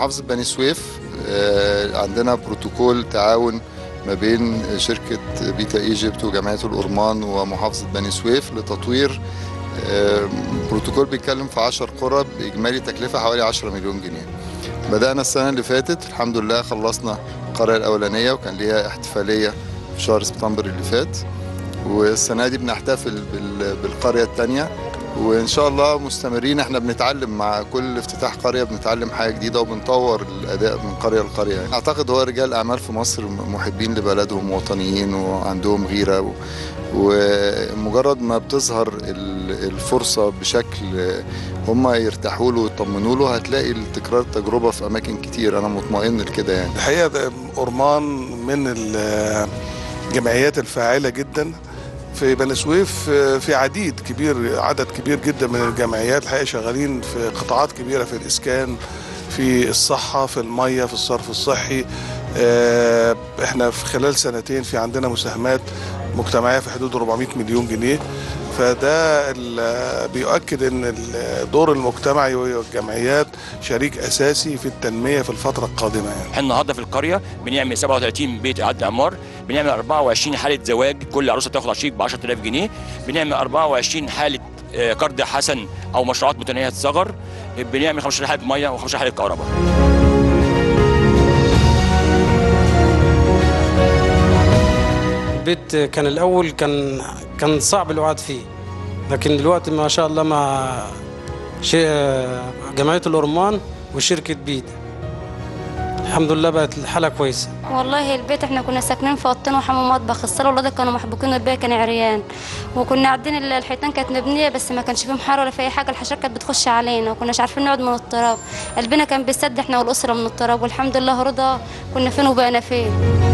محافظة بني سويف آه، عندنا بروتوكول تعاون ما بين شركة بيتا ايجيبت وجمعية الأورمان ومحافظة بني سويف لتطوير آه، بروتوكول بيتكلم في 10 قرى بإجمالي تكلفة حوالي 10 مليون جنيه بدأنا السنة اللي فاتت الحمد لله خلصنا القرية الأولانية وكان ليها احتفالية في شهر سبتمبر اللي فات والسنة دي بنحتفل بال- بالقرية التانية وإن شاء الله مستمرين احنا بنتعلم مع كل افتتاح قرية بنتعلم حاجة جديدة وبنطور الأداء من قرية لقرية يعني. أعتقد هو رجال أعمال في مصر محبين لبلدهم وطنيين وعندهم غيرة و... ومجرد ما بتظهر ال- الفرصة بشكل هم يرتاحوا له ويطمنوا له هتلاقي تكرار التجربة في أماكن كتير أنا مطمئن لكده يعني الحقيقه ده أورمان من الجمعيات الفاعله جدا في بني سويف في عديد كبير عدد كبير جدا من الجمعيات الحقيقه شغالين في قطاعات كبيره في الاسكان في الصحه في الميه في الصرف الصحي آه، احنا في خلال سنتين في عندنا مساهمات مجتمعيه في حدود 400 مليون جنيه فده ال- بيؤكد ان ال- دور المجتمع والجمعيات شريك اساسي في التنميه في الفتره القادمه يعني. احنا النهارده في القريه بنعمل 37 بيت اعاده اعمار بنعمل 24 حاله زواج كل عروسه تاخد عشيك ب 10000 جنيه بنعمل 24 حاله آه، قرض حسن او مشروعات متناهيه الصغر بنعمل 15 حاله ميه و15 حاله كهرباء البيت كان الاول كان كان صعب الوعد فيه لكن دلوقتي ما شاء الله مع شيء جمعيه الأورمان وشركه بيد الحمد لله بقت الحاله كويسه والله البيت احنا كنا ساكنين في اوضتين وحمام مطبخ الصاله والولاد كانوا محبوكين والباقي كان عريان وكنا قاعدين ال- الحيطان كانت مبنيه بس ما كانش فيه محاره ولا في اي حاجه الحشرات كانت بتخش علينا وكناش عارفين نقعد من التراب قلبنا كان بيسد احنا والاسره من التراب والحمد لله رضا كنا فين وبقينا فين